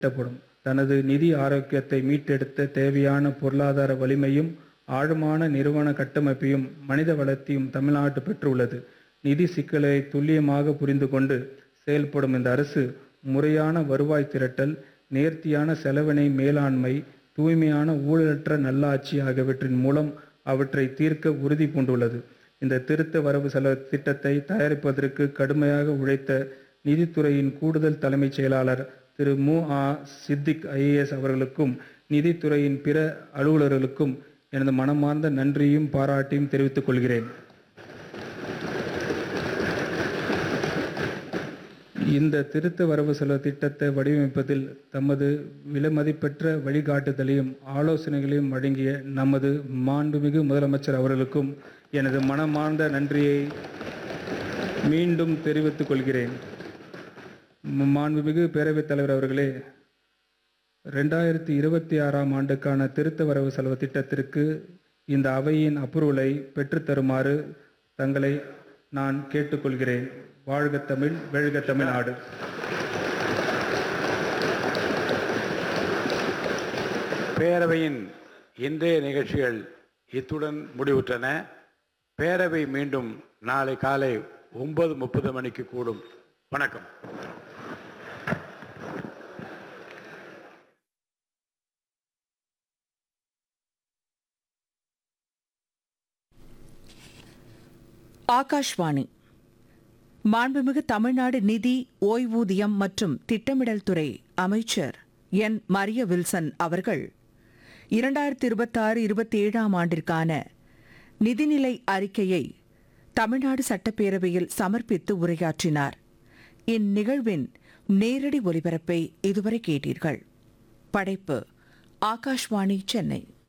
திட்டப்படும் தனது நிதி ஆரோக்கியத்தை மீட்டெடுத்த தேவையான பொருளாதார வலிமையும் ஆழமான நிறுவன கட்டமைப்பையும் மனித வளத்தையும் தமிழ்நாடு பெற்றுள்ளது நிதி சிக்கலை துல்லியமாக புரிந்து கொண்டு செயல்படும் இந்த அரசு முறையான வருவாய் திரட்டல் நேர்த்தியான செலவினை மேலாண்மை தூய்மையான ஊழலற்ற நல்லாட்சி ஆகியவற்றின் மூலம் அவற்றை தீர்க்க உறுதி பூண்டுள்ளது இந்த திருத்த வரவு செலவு திட்டத்தை தயாரிப்பதற்கு கடுமையாக உழைத்த நிதித்துறையின் கூடுதல் தலைமைச் செயலாளர் திரு மு ஆ சித்திக் ஐஏஎஸ் அவர்களுக்கும் நிதித்துறையின் பிற அலுவலர்களுக்கும் எனது மனமார்ந்த நன்றியும் பாராட்டியும் தெரிவித்துக் கொள்கிறேன் இந்த திருத்த வரவு செலவு திட்டத்தை வடிவமைப்பதில் தமது விலைமதிப்பற்ற வழிகாட்டுதலையும் ஆலோசனைகளையும் வழங்கிய நமது மாண்புமிகு முதலமைச்சர் அவர்களுக்கும் எனது மனமார்ந்த நன்றியை மீண்டும் தெரிவித்துக் கொள்கிறேன் மாண்புமிகு பேரவைத் தலைவர் அவர்களே ரெண்டாயிரத்தி இருபத்தி ஆறாம் ஆண்டுக்கான திருத்த வரவு செலவு திட்டத்திற்கு இந்த அவையின் அப்ரூவலை பெற்றுத்தருமாறு தங்களை நான் கேட்டுக்கொள்கிறேன் வாழ்க தமிழ் வெழ்க தமிழ்நாடு பேரவையின் இன்றைய நிகழ்ச்சிகள் இத்துடன் முடிவுற்றன பேரவை மீண்டும் நாளை காலை ஒன்பது முப்பது மணிக்கு கூடும் வணக்கம் ஆகாஷ்வாணி மாண்புமிகு தமிழ்நாடு நிதி ஓய்வூதியம் மற்றும் திட்டமிடல் துறை அமைச்சர் என் மரிய வில்சன் அவர்கள் இரண்டாயிரத்தி இருபத்தாறு இருபத்தி ஏழாம் ஆண்டிற்கான நிதிநிலை அறிக்கையை தமிழ்நாடு சட்டப்பேரவையில் சமர்ப்பித்து உரையாற்றினார் இந்நிகழ்வின் நேரடி ஒலிபரப்பை இதுவரை கேட்டீர்கள் படைப்பு ஆகாஷ்வாணி சென்னை